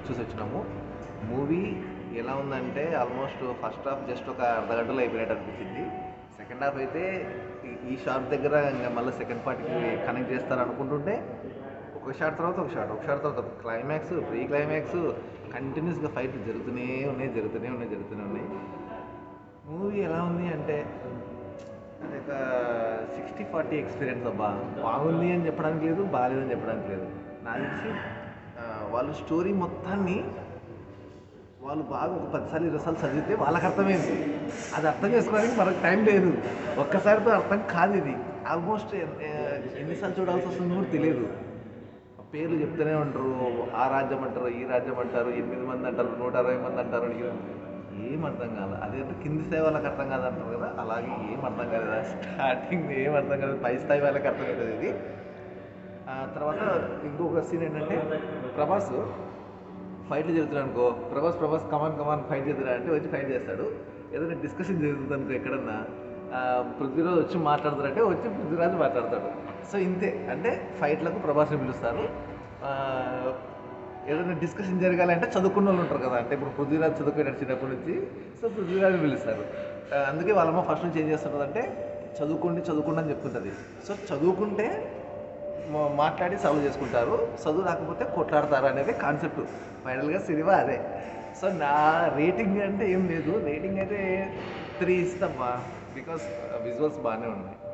చూసి వచ్చినాము మూవీ ఎలా ఉందంటే ఆల్మోస్ట్ ఫస్ట్ హాఫ్ జస్ట్ ఒక అర్ధ గంటలో అయిపోయినట్టు అనిపించింది సెకండ్ హాఫ్ అయితే ఈ- ఈ షార్ట్ దగ్గర ఇంకా మళ్ళీ సెకండ్ పార్ట్కి కనెక్ట్ చేస్తారు అనుకుంటుంటే ఒక షార్ట్ తర్వాత ఒక షార్ట్ ఒక షార్ట్ తర్వాత ఒక క్లైమాక్స్ ప్రీ క్లైమాక్స్ కంటిన్యూస్గా ఫైట్ జరుగుతూనే ఉన్నాయి జరుగుతూనే ఉన్నాయి జరుగుతూనే ఉన్నాయి మూవీ ఎలా ఉంది అంటే అది ఒక సిక్స్టీ ఫార్టీ ఎక్స్పీరియన్స్ అబ్బా బాగుంది అని చెప్పడానికి లేదు బాగాలేదని చెప్పడానికి లేదు నాకు తెలిసి ఆ, వాళ్ళు స్టోరీ మొత్తాన్ని వాళ్ళు బాగా ఒక పదిసార్లు ఇరవై సార్లు చదివితే వాళ్ళకి అర్థమైంది అది అర్థం చేసుకోవడానికి మనకు టైం లేదు ఒక్కసారితో అర్థం కాదు ఇది ఆల్మోస్ట్ ఎన్నిసార్లు చూడాల్సి వస్తుందో కూడా తెలియదు పేర్లు చెప్తూనే ఉంటారు ఆ రాజ్యం అంటారు ఈ రాజ్యం అంటారు ఎనిమిది మంది అంటారు నూట అరవై మంది అంటారు ఏం అర్థం కాదు అదేంటే కింది స్థాయి వాళ్ళకి అర్థం కాదు అంటారు కదా అలాగే ఏం అర్థం కాలేదు స్టార్టింగ్ ఏం అర్థం కాదు పై స్థాయి వాళ్ళకి అర్థం అవుతుంది ఇది ఆ తర్వాత ఇంకొక సీన్ ఏంటంటే ప్రభాస్ ఫైట్లు జరుగుతున్నాడు అనుకో Prabhas Prabhas come on come on fight చేద్దురా అంటే వచ్చి ఫైట్ చేస్తాడు ఏదైనా డిస్కషన్ జరుగుతుంది అనుకో ఎక్కడన్నా ఆ, పృథ్వీరాజ్ వచ్చి మాట్లాడతారంటే వచ్చి పృథ్వీరాజ్ మాట్లాడతాడు సో ఇంతే అంటే ఫైట్లకు ప్రభాస్ని పిలుస్తారు ఆ, ఏదైనా డిస్కషన్ జరగాలి అంటే చదువుకున్న వాళ్ళు ఉంటారు కదా అంటే ఇప్పుడు పృథ్వీరాజ్ చదువుకున్నాడు చిన్నప్పటి నుంచి సో పృథ్వీరాజ్ పిలుస్తారు ఆ, అందుకే వాళ్ళమ్మ ఫస్ట్ నుంచి ఏం చేస్తుంటుంది అంటే చదువుకోండి చదువుకోండి అని చెప్తుంటుంది సో చదువుకుంటే మా- మాట్లాడి సాల్వ్ చేసుకుంటారు చదువు రాకపోతే కొట్లాడతారు అనేది కాన్సెప్ట్ ఫైనల్గా సినిమా అదే సో నా రేటింగ్ అంటే ఏం లేదు రేటింగ్ అయితే త్రీ ఇస్తామ్మా బికాస్ విజువల్స్ బాగానే ఉన్నాయి